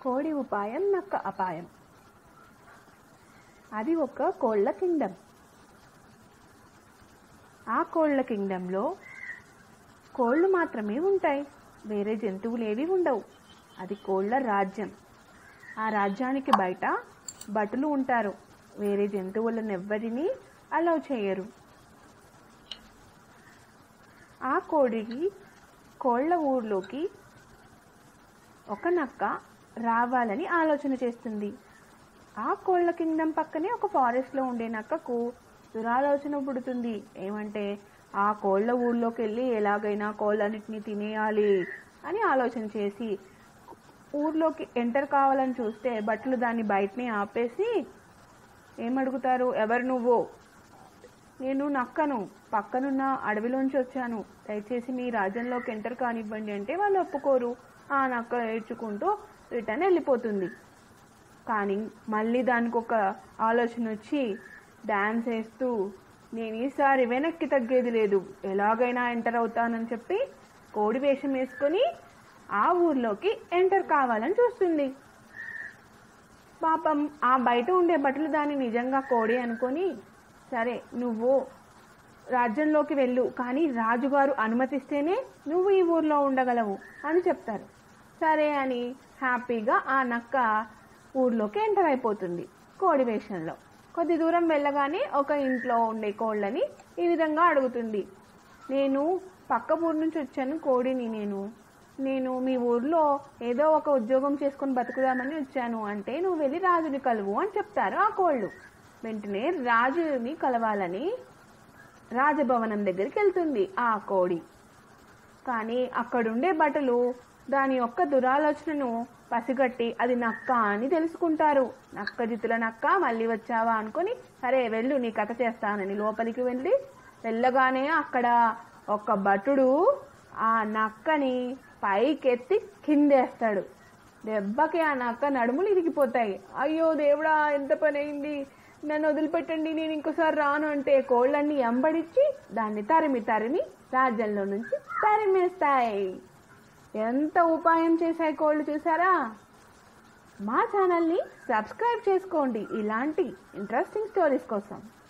కోడి ఉపాయం నక్క అపాయం అది ఒక కోళ్ళ కింగ్డమ్ ఆ కోళ్ళ కింగ్డంలో కోళ్ళు మాత్రమే ఉంటాయి వేరే జంతువులు ఏవి ఉండవు అది కోళ్ళ రాజ్యం ఆ రాజ్యానికి బయట భటులు ఉంటారు వేరే జంతువులను ఎవ్వరినీ అలౌ చేయరు ఆ కోడికి కోళ్ళ ఊర్లోకి ఒక నక్క రావాలని ఆలోచన చేస్తుంది ఆ కోళ్ళ కింగ్డమ్ పక్కనే ఒక ఫారెస్ట్లో ఉండే నక్కకు దురాలోచన పుడుతుంది ఏమంటే ఆ కోళ్ళ ఊర్లోకి వెళ్ళి ఎలాగైనా కోళ్ళన్నిటిని తినేయాలి అని ఆలోచన చేసి ఊర్లోకి ఎంటర్ కావాలని చూస్తే బట్టలు దాన్ని బయటనే ఆపేసి ఏమడుగుతారు ఎవరు నువ్వు నేను నక్కను పక్కనున్న అడవిలోంచి వచ్చాను దయచేసి మీ రాజ్యంలోకి ఎంటర్ కానివ్వండి అంటే వాళ్ళు ఒప్పుకోరు ఆ నక్క ఏడ్చుకుంటూ రిటర్న్ వెళ్ళిపోతుంది కానీ మళ్ళీ దానికి ఒక ఆలోచన వచ్చి డ్యాన్స్ వేస్తూ నేను ఈసారి వెనక్కి తగ్గేది లేదు ఎలాగైనా ఎంటర్ అవుతానని చెప్పి కోడి వేషం వేసుకొని ఆ ఊర్లోకి ఎంటర్ కావాలని చూస్తుంది పాపం ఆ బయట ఉండే బట్టలు దాన్ని నిజంగా కోడి అనుకొని సరే నువ్వు రాజ్యంలోకి వెళ్ళు కానీ రాజుగారు అనుమతిస్తేనే నువ్వు ఈ ఊర్లో ఉండగలవు అని చెప్తారు సరే అని హ్యాపీగా ఆ నక్క ఊర్లోకి ఎంటర్ అయిపోతుంది కోడి వేషంలో కొద్ది దూరం వెళ్ళగానే ఒక ఇంట్లో ఉండే కోళ్ళని ఈ విధంగా అడుగుతుంది నేను పక్క ఊరు నుంచి వచ్చాను కోడిని నేను నేను మీ ఊర్లో ఏదో ఒక ఉద్యోగం చేసుకొని బతుకుదామని వచ్చాను అంటే నువ్వు వెళ్ళి రాజుని కలువు అని చెప్తారు ఆ కోళ్ళు వెంటనే రాజుని కలవాలని రాజభవనం దగ్గరికి వెళ్తుంది ఆ కోడి కానీ అక్కడుండే భటులు దాని యొక్క దురాలోచనను పసిగట్టి అది నక్క అని తెలుసుకుంటారు నక్క జితుల నక్క మళ్ళీ వచ్చావా అనుకొని సరే వెళ్ళు నీ కథ చేస్తానని లోపలికి వెళ్ళి వెళ్ళగానే అక్కడ ఒక భటుడు ఆ నక్కని పైకెత్తి కిందేస్తాడు దెబ్బకి ఆ నక్క నడుములు ఇరిగిపోతాయి అయ్యో దేవుడా ఎంత పని అయింది నన్ను వదిలిపెట్టండి నేను ఇంకోసారి రాను అంటే కోళ్ళన్నీ ఎంబడిచ్చి దాన్ని తరిమి తరిమి రాజ్యంలో నుంచి తరిమేస్తాయి ఎంత ఉపాయం చేశాయి కోళ్ళు చూసారా మా ఛానల్ని సబ్స్క్రైబ్ చేసుకోండి ఇలాంటి ఇంట్రెస్టింగ్ స్టోరీస్ కోసం